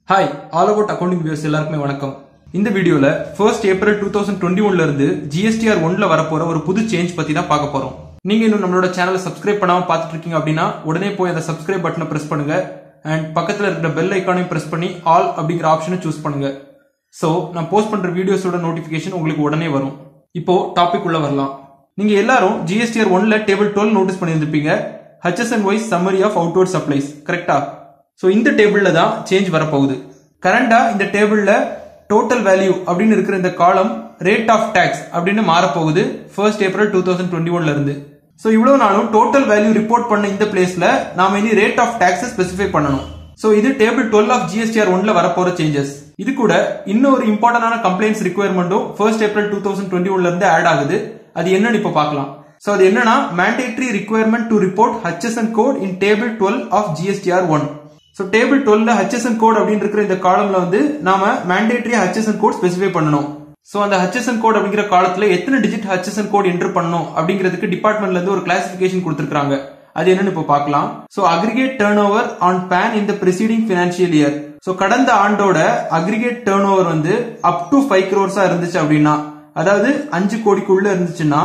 hi all about accounting views எல்லாருக்குமே வணக்கம் இந்த வீடியோல first April two thousand twenty ஒன்ல இருந்து ஜிஎஸ்டிஆர் ஒன்ல வரப்போற ஒரு புது சேஞ்ச் பத்தி தான் பார்க்க போறோம் நீங்க இன்னும் நம்மளோட சேனலை சப்ஸ்கிரைப் பண்ணாம பார்த்துட்டு இருக்கீங்க அப்படின்னா உடனே போய் அந்த சப்ஸ்கிரைப் பட்டனை பிரஸ் பண்ணுங்க அண்ட் பக்கத்துல இருக்கிற பெல் ஐக்கானையும் பிரஸ் பண்ணி ஆல் அப்படிங்கிற ஆப்ஷனை சூஸ் பண்ணுங்க சோ நான் போஸ்ட் பண்ற வீடியோஸோட நோட்டிபிகேஷன் உங்களுக்கு உடனே வரும் இப்போ டாபிக் உள்ள வரலாம் நீங்க எல்லாரும் ஜிஎஸ்டிஆர் ஒன்ல டேபிள் டுவெல் நோட்டீஸ் பண்ணியிருந்திருப்பீங்க HSN wise summary of outward supplies கரெக்டா ஸோ இந்த டேபிள்ல தான் சேஞ்ச் வரப்போகுது கரண்டா இந்த டேபிள்ல டோட்டல் வேல்யூ அப்படின்னு இருக்கிற இந்த காலம் ரேட் ஆஃப் டேக்ஸ் அப்படின்னு மாறப்போகுது first April two thousand twenty ஒன்ல இருந்து ஸோ இவ்வளவு நாளும் டோட்டல் வேல்யூ ரிப்போர்ட் பண்ண இந்த பிளேஸ்ல நாம இனி ரேட் ஆஃப் டேக்ஸ் ஸ்பெசிஃபை பண்ணணும் ஸோ இது டேபிள் டுவெல் ஆஃப் ஜிஎஸ்டிஆர் ஒன்ல வரப்போற சேஞ்சஸ் இது கூட இன்னொரு இம்பார்ட்டன்டான கம்ப்ளைண்ட்ஸ் ரிக்வயர்மெண்ட்டும் first April two thousand twenty ஒன்ல இருந்து ஆட் ஆகுது அது என்னன்னு இப்போ பார்க்கலாம் ஸோ அது என்னன்னா mandatory requirement to report HSN code in table twelve of GSTR one so table டுவெல்ல ஹச்எஸ்என் கோட் அப்படின்னு இருக்கிற இந்த காலம்ல வந்து நாம மேண்டேட்டரி ஹச்எஸ்என் கோட் ஸ்பெசிஃபை பண்ணணும் ஸோ அந்த ஹச்எஸ்என் கோட் அப்படிங்கிற காலத்துல எத்தனை டிஜிட் ஹச்எஸ்என் கோட் என்டர் பண்ணணும் அப்படிங்கிறதுக்கு டிபார்ட்மெண்ட்ல இருந்து ஒரு கிளாசிபிகேஷன் கொடுத்துருக்காங்க அது என்னன்னு இப்போ பார்க்கலாம் so aggregate turnover on PAN in preceding financial year so கடந்த ஆண்டோட அக்ரிகேட் டேர்ன் ஓவர் வந்து அப் டு ஃபைவ் க்ரோர்ஸா இருந்துச்சு அப்படின்னா அதாவது அஞ்சு கோடிக்குள்ள இருந்துச்சுன்னா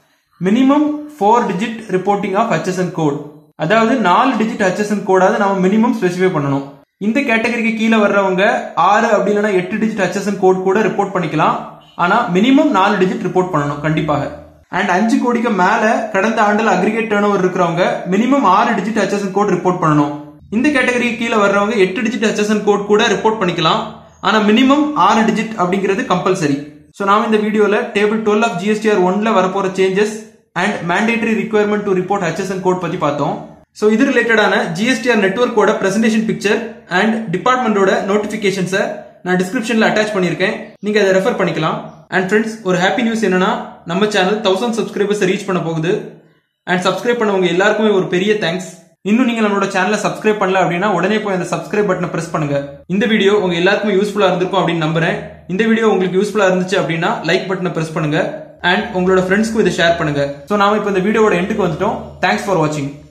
minimum four digit reporting of HSN code அதாவது நாலு டிஜிட் ஹச்எஸ்என் கோடாவது நம்ம மினிமம் ஸ்பெசிஃபை பண்ணணும் இந்த கேட்டகரிக்கு கீழே வர்றவங்க ஆறு அப்படி இல்லைன்னா எட்டு டிஜிட் ஹச்எஸ்என் கோட் கூட ரிப்போர்ட் பண்ணிக்கலாம் ஆனா மினிமம் நாலு டிஜிட் ரிப்போர்ட் பண்ணணும் கண்டிப்பாக அண்ட் அஞ்சு கோடிக்கு மேல கடந்த ஆண்டுல அக்ரிகேட் டேர்ன் ஓவர் இருக்கிறவங்க மினிமம் ஆறு டிஜிட் ஹச்எஸ்என் கோட் ரிப்போர்ட் பண்ணணும் இந்த கேட்டகரிக்கு கீழே வர்றவங்க எட்டு டிஜிட் ஹச்எஸ்என் கோட் கூட ரிப்போர்ட் பண்ணிக்கலாம் ஆனா மினிமம் ஆறு டிஜிட் அப்படிங்கிறது கம்பல்சரி ஸோ நாம இந்த வீடியோல டேபிள் டுவெல் ஆஃப் ஜிஎஸ்டிஆர் ஒன்ல வரப்போற changes and mandatory requirement to report HSN code பத்தி பார்த்தோம் ஸோ இது ரிலேட்டடான ஜிஎஸ்டிஆர் நெட்ஒர்க்கோட பிரசன்டேஷன் பிக்சர் அண்ட் டிபார்ட்மெண்டோட நோட்டிபிகேஷன்ஸை நான் டிஸ்கிரிப்ஷன்ல அட்டாச் பண்ணியிருக்கேன் நீங்க அதை ரெஃபர் பண்ணிக்கலாம் அண்ட் ஃப்ரெண்ட்ஸ் ஒரு ஹாப்பி நியூஸ் என்னன்னா நம்ம சேனல் தௌசண்ட் சப்ஸ்கிரைபர்ஸ் ரீச் பண்ண போகுது அண்ட் சப்ஸ்கிரைப் பண்ணவங்க எல்லாருக்குமே ஒரு பெரிய தேங்க்ஸ் இன்னும் நீங்க நம்மளோட சேனலை சப்ஸ்கிரைப் பண்ணல அப்படின்னா உடனே போய் அந்த சப்ஸ்கிரைப் பட்டனை பிரஸ் பண்ணுங்க இந்த வீடியோ உங்க எல்லாருக்குமே யூஸ்ஃபுல்லா இருந்திருக்கும் அப்படின்னு நம்புறேன் இந்த வீடியோ உங்களுக்கு யூஸ்ஃபுல்லா இருந்துச்சு அப்படின்னா லைக் பட்டனை பிரஸ் பண்ணுங்க அண்ட் உங்களோட ஃப்ரெண்ட்ஸ்க்கும் இதை ஷேர் பண்ணுங்க ஸோ நாம இப்போ இந்த வீடியோட எண்டுக்கு வந்துட்டோம் தேங்க்ஸ் ஃபார் வாட்சிங்